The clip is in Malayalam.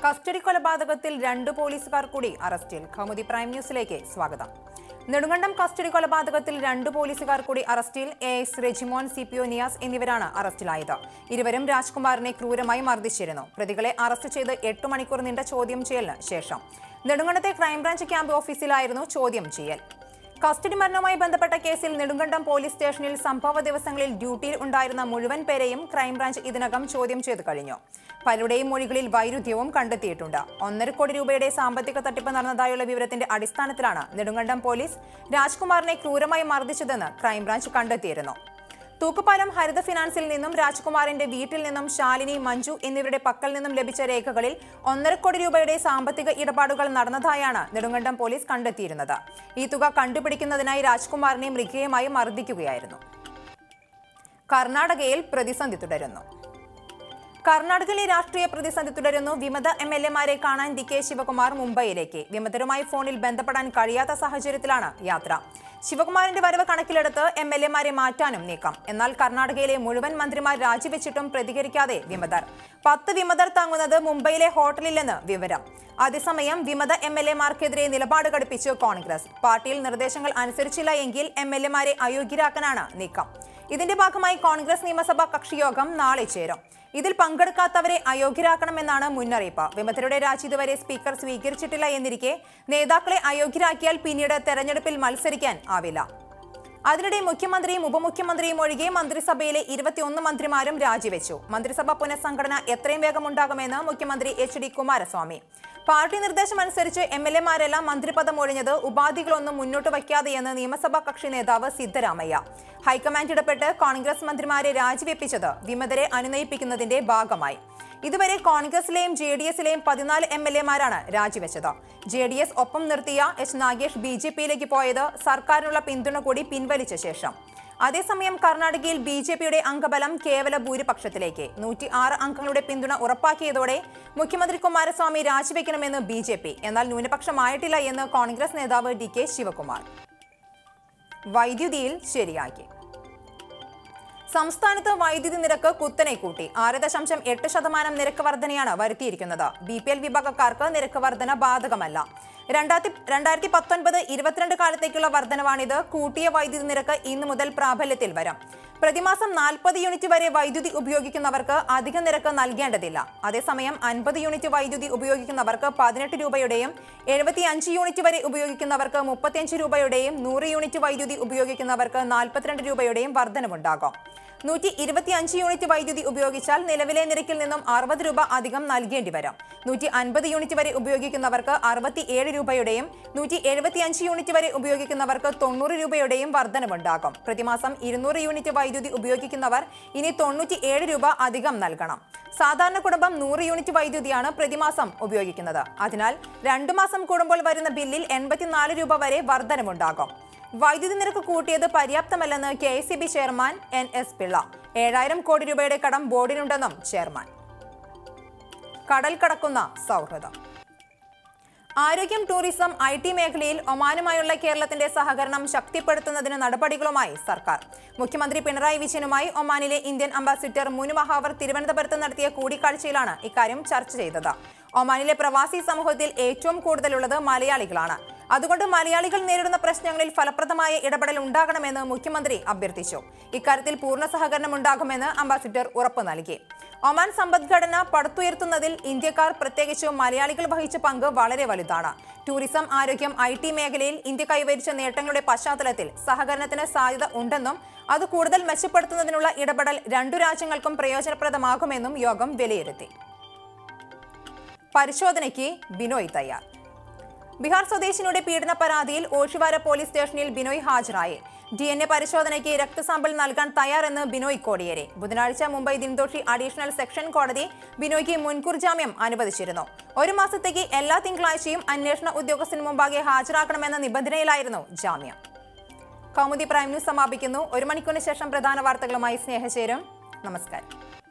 കസ്റ്റഡി കൊലപാതകത്തിൽ രണ്ട് പോലീസുകാർ കൂടി അറസ്റ്റിൽ കൗമുദി പ്രൈം ന്യൂസിലേക്ക് സ്വാഗതം നെടുങ്കണ്ടം കസ്റ്റഡി കൊലപാതകത്തിൽ രണ്ട് പോലീസുകാർ കൂടി അറസ്റ്റിൽ A S Rejimon C P O Niyas എന്നിവരാണ് അറസ്റ്റിലായത് ഇരുവരും രാജ്കുമാറിനെ ക്രൂരമായി മർദ്ദിച്ചിരുന്നു പ്രതികളെ അറസ്റ്റ് ചെയ്ത് എട്ട് മണിക്കൂർ നീണ്ട ചോദ്യം ചെയ്യലിന് ശേഷം നെടുങ്കണ്ടത്തെ ക്രൈംബ്രാഞ്ച് ക്യാമ്പ് ഓഫീസിലായിരുന്നു ചോദ്യം ചെയ്യൽ കസ്റ്റഡി മരണവുമായി ബന്ധപ്പെട്ട കേസിൽ നെടുങ്കണ്ടം പോലീസ് സ്റ്റേഷനിൽ സംഭവ ദിവസങ്ങളിൽ ഡ്യൂട്ടിയിൽ ഉണ്ടായിരുന്ന മുഴുവൻ പേരെയും ക്രൈംബ്രാഞ്ച് ഇതിനകം ചോദ്യം ചെയ്തു കഴിഞ്ഞു പലരുടെയും മൊഴികളിൽ വൈരുദ്ധ്യവും കണ്ടെത്തിയിട്ടുണ്ട് ഒന്നര കോടി രൂപയുടെ സാമ്പത്തിക തട്ടിപ്പ് നടന്നതായുള്ള വിവരത്തിന്റെ അടിസ്ഥാനത്തിലാണ് നെടുങ്കണ്ടം പോലീസ് രാജ്കുമാറിനെ ക്രൂരമായി മർദ്ദിച്ചതെന്ന് ക്രൈംബ്രാഞ്ച് കണ്ടെത്തിയിരുന്നു തൂക്കുപാലം ഹരിത ഫിനാൻസിൽ നിന്നും രാജ്കുമാറിന്റെ വീട്ടിൽ നിന്നും ശാലിനി മഞ്ജു എന്നിവരുടെ പക്കൽ നിന്നും ലഭിച്ച രേഖകളിൽ ഒന്നര കോടി രൂപയുടെ സാമ്പത്തിക ഇടപാടുകൾ നടന്നതായാണ് നെടുങ്കണ്ടം പോലീസ് കണ്ടെത്തിയിരുന്നത് ഈ തുക കണ്ടുപിടിക്കുന്നതിനായി രാജ്കുമാറിനെ മൃഗീയമായി മർദ്ദിക്കുകയായിരുന്നു കർണാടകയിൽ പ്രതിസന്ധി തുടരുന്നു കർണാടകയിലെ രാഷ്ട്രീയ പ്രതിസന്ധി തുടരുന്നു വിമത എം എൽ എമാരെ കാണാൻ ഡി കെ ശിവകുമാർ മുംബൈയിലേക്ക് വിമതരുമായി ഫോണിൽ ബന്ധപ്പെടാൻ കഴിയാത്ത സാഹചര്യത്തിലാണ് യാത്ര ശിവകുമാറിന്റെ വരവ് കണക്കിലെടുത്ത് എം എൽ എമാരെ മാറ്റാനും നീക്കം എന്നാൽ കർണാടകയിലെ മുഴുവൻ മന്ത്രിമാർ രാജിവെച്ചിട്ടും പ്രതികരിക്കാതെ വിമതർ പത്ത് വിമതർ തങ്ങുന്നത് മുംബൈയിലെ ഹോട്ടലിലെന്ന് വിവരം അതേസമയം വിമത എം എൽ എമാർക്കെതിരെ നിലപാട് ഘടിപ്പിച്ചു കോൺഗ്രസ് പാർട്ടിയിൽ നിർദ്ദേശങ്ങൾ അനുസരിച്ചില്ല എങ്കിൽ എം എൽ എമാരെ അയോഗ്യരാക്കാനാണ് നീക്കം ഇതിന്റെ ഭാഗമായി കോൺഗ്രസ് നിയമസഭാ കക്ഷിയോഗം നാളെ ചേരും ഇതിൽ പങ്കെടുക്കാത്തവരെ അയോഗ്യരാക്കണമെന്നാണ് മുന്നറിയിപ്പ് വിമതരുടെ രാജി ഇതുവരെ സ്പീക്കർ സ്വീകരിച്ചിട്ടില്ല എന്നിരിക്കെ നേതാക്കളെ അയോഗ്യരാക്കിയാൽ പിന്നീട് തെരഞ്ഞെടുപ്പിൽ മത്സരിക്കാൻ ആവില്ല അതിനിടെ മുഖ്യമന്ത്രിയും ഉപമുഖ്യമന്ത്രിയും ഒഴികെ മന്ത്രിസഭയിലെ ഇരുപത്തിയൊന്ന് മന്ത്രിമാരും രാജിവെച്ചു മന്ത്രിസഭ പുനഃസംഘടന എത്രയും വേഗം ഉണ്ടാകുമെന്ന് മുഖ്യമന്ത്രി എച്ച് ഡി കുമാരസ്വാമി പാർട്ടി നിർദ്ദേശമനുസരിച്ച് എം എൽ എമാരെല്ലാം മന്ത്രിപദം ഒഴിഞ്ഞത് ഉപാധികളൊന്നും മുന്നോട്ട് വയ്ക്കാതെയെന്ന് നിയമസഭാ കക്ഷി നേതാവ് സിദ്ധരാമയ്യ ഹൈക്കമാൻഡ് ഇടപെട്ട് കോൺഗ്രസ് മന്ത്രിമാരെ രാജിവെപ്പിച്ചത് വിമതരെ അനുനയിപ്പിക്കുന്നതിന്റെ ഭാഗമായി ഇതുവരെ കോൺഗ്രസിലെയും ജെ ഡി എസിലെയും പതിനാല് എം എൽ എമാരാണ് രാജിവെച്ചത് ജെ ഡി എസ് ഒപ്പം നിർത്തിയ എച്ച് നാഗേഷ് ബി ജെ പിയിലേക്ക് പോയത് സർക്കാരിനുള്ള പിന്തുണ കൂടി പിൻവലിച്ച ശേഷം അതേസമയം കർണാടകയിൽ ബി ജെ പിയുടെ അംഗബലം കേവല ഭൂരിപക്ഷത്തിലേക്ക് നൂറ്റി ആറ് അംഗങ്ങളുടെ പിന്തുണ ഉറപ്പാക്കിയതോടെ മുഖ്യമന്ത്രി കുമാരസ്വാമി രാജിവെക്കണമെന്ന് ബി ജെ പി എന്നാൽ ന്യൂനപക്ഷമായിട്ടില്ല എന്ന് കോൺഗ്രസ് നേതാവ് ഡി കെ ശിവകുമാർ വൈദ്യുതിയിൽ ശരിയാക്കി സംസ്ഥാനത്ത് വൈദ്യുതി നിരക്ക് കുത്തനെ കൂട്ടി ആറ് ദശാംശം എട്ട് ശതമാനം നിരക്ക് വർധനയാണ് വരുത്തിയിരിക്കുന്നത് ബി പി എൽ വിഭാഗക്കാർക്ക് നിരക്ക് വർധന ബാധകമല്ല രണ്ടായിരത്തി രണ്ടായിരത്തി പത്തൊൻപത് ഇരുപത്തിരണ്ട് കാലത്തേക്കുള്ള വർധനവാണിത് കൂട്ടിയ വൈദ്യുതി നിരക്ക് ഇന്നു മുതൽ പ്രാബല്യത്തിൽ വരാം പ്രതിമാസം നാൽപ്പത് യൂണിറ്റ് വരെ വൈദ്യുതി ഉപയോഗിക്കുന്നവർക്ക് അധിക നിരക്ക് നൽകേണ്ടതില്ല അതേസമയം അൻപത് യൂണിറ്റ് വൈദ്യുതി ഉപയോഗിക്കുന്നവർക്ക് പതിനെട്ട് രൂപയുടെയും എഴുപത്തി അഞ്ച് യൂണിറ്റ് വരെ ഉപയോഗിക്കുന്നവർക്ക് മുപ്പത്തിയഞ്ച് രൂപയുടെയും നൂറ് യൂണിറ്റ് വൈദ്യുതി ഉപയോഗിക്കുന്നവർക്ക് നാൽപ്പത്തിരണ്ട് രൂപയുടെയും വർധനവുണ്ടാകും നൂറ്റി ഇരുപത്തി അഞ്ച് യൂണിറ്റ് വൈദ്യുതി ഉപയോഗിച്ചാൽ നിലവിലെ നിരക്കിൽ നിന്നും അറുപത് രൂപ അധികം നൽകേണ്ടി വരും നൂറ്റി അൻപത് യൂണിറ്റ് വരെ ഉപയോഗിക്കുന്നവർക്ക് അറുപത്തി ഏഴ് രൂപയുടെയും നൂറ്റി എഴുപത്തി അഞ്ച് യൂണിറ്റ് വരെ ഉപയോഗിക്കുന്നവർക്ക് തൊണ്ണൂറ് രൂപയുടെയും വർധനവുണ്ടാകും പ്രതിമാസം ഇരുന്നൂറ് യൂണിറ്റ് വൈദ്യുതി ഉപയോഗിക്കുന്നവർ ഇനി തൊണ്ണൂറ്റി ഏഴ് രൂപ അധികം നൽകണം സാധാരണ കുടുംബം നൂറ് യൂണിറ്റ് വൈദ്യുതിയാണ് പ്രതിമാസം ഉപയോഗിക്കുന്നത് അതിനാൽ രണ്ടു മാസം കൂടുമ്പോൾ വരുന്ന ബില്ലിൽ എൺപത്തിനാല് രൂപ വരെ വർധനവുണ്ടാകും വൈദ്യുതി നിരക്ക് കൂട്ടിയത് പര്യാപ്തമല്ലെന്ന് K S C B chairman N S Pillai ഏഴായിരം കോടി രൂപയുടെ കടം ബോർഡിനുണ്ടെന്നും ചെയർമാൻ കടൽ കടക്കുന്ന സൗഹൃദം ആരോഗ്യം ടൂറിസം ഐ ടി മേഖലയിൽ ഒമാനുമായുള്ള കേരളത്തിന്റെ സഹകരണം ശക്തിപ്പെടുത്തുന്നതിന് നടപടികളുമായി സർക്കാർ മുഖ്യമന്ത്രി പിണറായി വിജയനുമായി ഒമാനിലെ ഇന്ത്യൻ അംബാസിഡർ മുനു മഹാവർ തിരുവനന്തപുരത്ത് നടത്തിയ കൂടിക്കാഴ്ചയിലാണ് ഇക്കാര്യം ചർച്ച ചെയ്തത് ഒമാനിലെ പ്രവാസി സമൂഹത്തിൽ ഏറ്റവും കൂടുതലുള്ളത് മലയാളികളാണ് അതുകൊണ്ട് മലയാളികൾ നേരിടുന്ന പ്രശ്നങ്ങളിൽ ഫലപ്രദമായ ഇടപെടൽ ഉണ്ടാകണമെന്ന് മുഖ്യമന്ത്രി അഭ്യർത്ഥിച്ചു ഇക്കാര്യത്തിൽ പൂർണ്ണ സഹകരണം ഉണ്ടാകുമെന്ന് അംബാസിഡർ ഉറപ്പു നൽകി ഒമാൻ സമ്പദ്ഘടന പടുത്തുയർത്തുന്നതിൽ ഇന്ത്യക്കാർ പ്രത്യേകിച്ച് മലയാളികൾ വഹിച്ച പങ്ക് വളരെ വലുതാണ് ടൂറിസം ആരോഗ്യം ഐ ടി മേഖലയിൽ ഇന്ത്യ കൈവരിച്ച നേട്ടങ്ങളുടെ പശ്ചാത്തലത്തിൽ സഹകരണത്തിന് സാധ്യത ഉണ്ടെന്നും അത് കൂടുതൽ മെച്ചപ്പെടുത്തുന്നതിനുള്ള ഇടപെടൽ രണ്ടു രാജ്യങ്ങൾക്കും പ്രയോജനപ്രദമാകുമെന്നും യോഗം വിലയിരുത്തി പരിശോധനയ്ക്ക് ബിനോയ് തയ്യാർ ബീഹാർ സ്വദേശിനിയുടെ പീഡന പരാതിയിൽ ഓഷിവാര പോലീസ് സ്റ്റേഷനിൽ ബിനോയ് ഹാജരായി ഡി എൻ എ പരിശോധനയ്ക്ക് രക്തസാമ്പിൾ നൽകാൻ തയ്യാറെന്ന് ബിനോയ് കോടിയേരി ബുധനാഴ്ച മുംബൈ ദിൻദോഷി അഡീഷണൽ സെക്ഷൻ കോടതി ബിനോയ്ക്ക് മുൻകൂർ ജാമ്യം അനുവദിച്ചിരുന്നു ഒരു മാസത്തേക്ക് എല്ലാ തിങ്കളാഴ്ചയും അന്വേഷണ ഉദ്യോഗസ്ഥന് മുമ്പാകെ ഹാജരാക്കണമെന്ന നിബന്ധനയിലായിരുന്നു ജാമ്യം കൗമുദി പ്രൈം ന്യൂസ് സമാപിക്കുന്നു ഒരു മണിക്കൂറിന് ശേഷം പ്രധാന വാർത്തകളുമായി സ്നേഹചേരും നമസ്കാരം